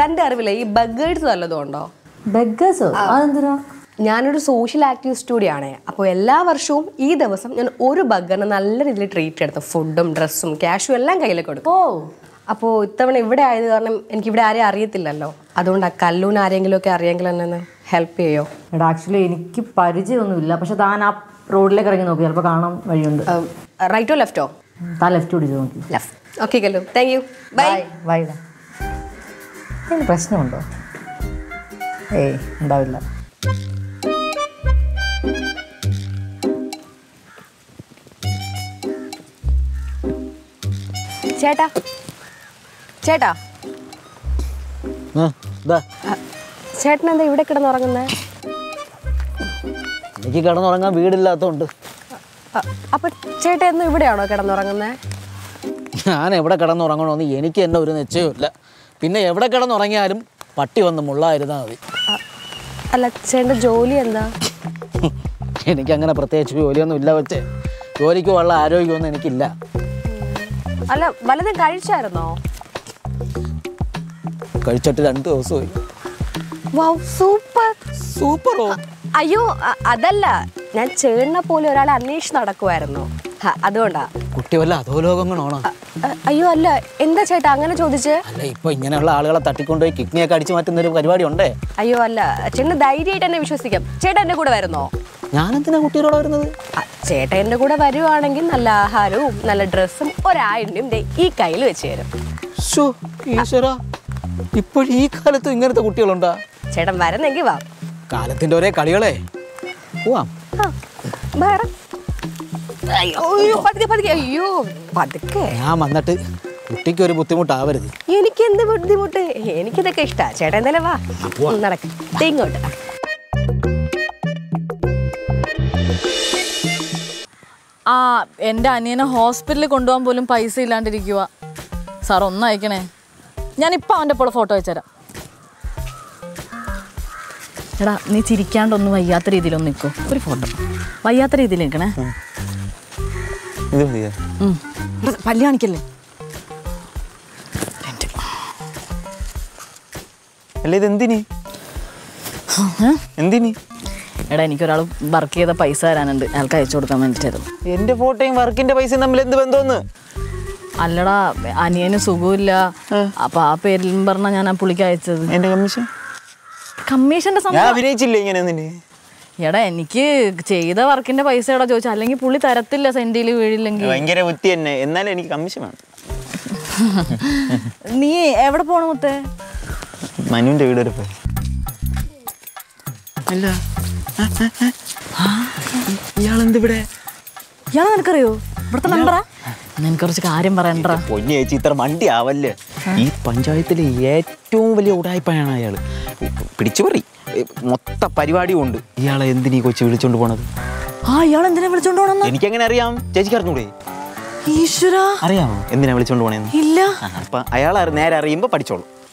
തന്റെ അറിവില്ല ഈ ബഗേഴ്സ് വല്ലതും ഉണ്ടോ ബെഗേഴ്സോ അതെന്തിനാ ഞാനൊരു സോഷ്യൽ ആക്ടിവിസ്റ്റ് കൂടിയാണ് അപ്പോൾ എല്ലാ വർഷവും ഈ ദിവസം ഞാൻ ഒരു ബഗ്ഗറിന് നല്ല രീതിയിൽ ട്രീറ്റ് എടുത്തു ഫുഡും ഡ്രസ്സും ക്യാഷും എല്ലാം കയ്യിൽ കൊടുക്കും ഓ അപ്പോൾ ഇത്തവണ ഇവിടെ ആയത് കാരണം എനിക്ക് ഇവിടെ ആരെയും അറിയത്തില്ലല്ലോ അതുകൊണ്ട് ആ കല്ലൂന് ആരെങ്കിലും ഒക്കെ അറിയെങ്കിൽ എന്നെ ഒന്ന് ഹെൽപ്പ് ചെയ്യോ എടാ ആക്ച്വലി എനിക്ക് പരിചയമൊന്നുമില്ല പക്ഷെ താൻ ആ റോഡിലേക്ക് ഇറങ്ങി നോക്കി ചിലപ്പോൾ കാണാൻ വഴിയുണ്ട് റൈറ്റോ ലെഫ്റ്റോ താൻ ലെഫ്റ്റ് പിടിച്ച് നോക്കി left okay Kallu thank you bye bye അതിന് പ്രശ്നമുണ്ടോ ഏയ് ഉണ്ടാവില്ല ചേട്ടാ ചേട്ടാ ആ, ദാ, ആ, ചേട്ടൻ എന്താ ഇവിടെ കിടന്നുറങ്ങുന്നത് എനിക്ക് കിടന്നുറങ്ങാൻ വീടില്ലാത്തതുകൊണ്ട് അപ്പൊ ചേട്ടൻ എന്നും ഇവിടെയാണോ കിടന്നുറങ്ങുന്നത് ഞാൻ എവിടെ കിടന്നുറങ്ങണമെന്ന് എനിക്ക് തന്നെ ഒരു നിശ്ചയമില്ല പിന്നെ എവിടെ കിടന്നുറങ്ങിയാലും പട്ടി വന്ന് മുള്ളായിരുന്നാൽ മതി അല്ല ചേട്ടൻ്റെ ജോലി എന്താ എനിക്ക് അങ്ങനെ പ്രത്യേകിച്ച് ജോലിയൊന്നും ഇല്ല വെച്ചേ ജോലിക്ക് ഉള്ള ആരോഗ്യമൊന്നും എനിക്കില്ല അല്ല വല്ലതും കഴിച്ചായിരുന്നോ കഴിച്ചിട്ട് രണ്ട് ദിവസമായി വൗ സൂപ്പർ സൂപ്പറോ അയ്യോ അ- അതല്ല ഞാൻ ചേട്ടനെ പോലെ ഒരാളെ അന്വേഷിച്ച് നടക്കുമായിരുന്നു ഹ, അതുകൊണ്ടാ കുട്ടി വല്ല അധോലോകങ്ങളാണോ അ- അയ്യോ അല്ല എന്താ ചേട്ടാ അങ്ങനെ ചോദിച്ച് അല്ല ഇപ്പൊ ഇങ്ങനെയുള്ള ആളുകളെ തട്ടിക്കൊണ്ടുപോയി കിഡ്നിയൊക്കെ അടിച്ചു മാറ്റുന്ന ഒരു പരിപാടി ഉണ്ടേ അയ്യോ അല്ല ചേട്ടന് ധൈര്യമായിട്ട് എന്നെ വിശ്വസിക്കാം ചേട്ടൻ എൻ്റെ കൂടെ വരുന്നോ ഞാനെന്തിനാ കുട്ടിയോടെ വരുന്നത് അ, ചേട്ടൻ എൻ്റെ കൂടെ വരുവാണെങ്കിൽ നല്ല ആഹാരവും നല്ല ഡ്രസ്സും ഒരായിരം ദേ ഈ കയ്യിൽ വെച്ച് തരും ശോ, ഈശ്വരാ ഇപ്പോഴും ഈ കാലത്തും ഇങ്ങനത്തെ കുട്ടികളുണ്ടാ ചേട്ടൻ വരുന്നെങ്കിൽ വാ കാലത്തിന്റെ ഒരേ കളികളെ പോവാം ആ, വേറെ അയ്യോ അയ്യോ, പതുക്കെ പതുക്കെ അയ്യോ പതുക്കെ ഞാൻ വന്നിട്ട് കുട്ടിക്ക് ഒരു ബുദ്ധിമുട്ടാവരുത് എനിക്ക് എന്ത് ബുദ്ധിമുട്ട് എനിക്കിതൊക്കെ ഇഷ്ടാ ചേട്ടൻ എന്തായാലും വാ നടക്ക് ദേ ഇങ്ങോട്ട് ആ എൻ്റെ അനിയനെ ഹോസ്പിറ്റലിൽ കൊണ്ടുപോകാൻ പോലും പൈസ ഇല്ലാണ്ടിരിക്കുക സാർ ഒന്ന് അയക്കണേ ഞാനിപ്പോൾ അവൻ്റെ ഇപ്പോൾ ഫോട്ടോ അയച്ചുതരാം എടാ നീ ചിരിക്കാണ്ടൊന്നും വയ്യാത്ത രീതിയിലൊന്നും നിൽക്കോ ഒരു ഫോട്ടോ വയ്യാത്ത രീതിയിൽ നിൽക്കണേ ഇത് മതിയോ ഉം. പല്ല് കാണിക്കല്ലേ അല്ല ഇത് എന്തിനി ഏ? എന്തിനി എടാ എനിക്കൊരാൾ വർക്ക് ചെയ്ത പൈസ തരാനുണ്ട് അയാൾക്ക് അയച്ചു കൊടുക്കാൻ വേണ്ടിയിട്ടായിരുന്നു എന്റെ ഫോട്ടോയും വർക്കിന്റെ പൈസയും തമ്മിൽ എന്ത് ബന്ധമെന്ന് അല്ലടാ അനിയന് സുഖമില്ല അപ്പൊ ആ പേരിലും പറഞ്ഞാ ഞാൻ ആ പുള്ളിക്ക് അയച്ചത് എന്റെ കമ്മീഷൻ കമ്മീഷന്റെ ഞാൻ സംഭവം അഭിനയിച്ചില്ലേ ഇങ്ങനെ നിന്നെ എടാ എനിക്ക് ചെയ്ത വർക്കിന്റെ പൈസ എടാ ചോദിച്ചാൽ അല്ലെങ്കിൽ പുള്ളി തരത്തില്ല സെന്റിൽ വീഴില്ലെങ്കിൽ ഭയങ്കര ബുദ്ധി തന്നെ എന്നാലും എനിക്ക് കമ്മീഷൻ വേണം നീ എവിടെ പോണ മുത്തേ മനുവിന്റെ വീട് വരെ പോയി അല്ല ഇയാളെന്തിവിടെ ഇയാളെ നിനക്കറിയോ ഇവിടുത്തെ മെമ്പറാ നിനക്ക് കുറച്ച് കാര്യം പറയണ്ട പൊന്നു ചേച്ചി ഇത്ര മണ്ടി ആവല്ലേ ഈ പഞ്ചായത്തിലെ ഏറ്റവും വലിയ ഉടായ്പയാണ് അയാള് പിടിച്ചു പറി മൊത്ത പരിപാടിയും ഉണ്ട് ഇയാളെ എന്തിനീ കൊച്ചു വിളിച്ചോണ്ട് പോണത് ആ ഇയാൾ എന്തിനാ വിളിച്ചോണ്ട് പോണെന്ന് എനിക്കെങ്ങനെ അറിയാം ചേച്ചിക്ക് അറിഞ്ഞൂടെ ഈശ്വരാ അറിയാമോ എന്തിനാ വിളിച്ചോണ്ട് പോണേന്ന് ഇല്ല ആ, അപ്പൊ അയാൾ അറി- നേരെ അറിയുമ്പോ പഠിച്ചോളൂ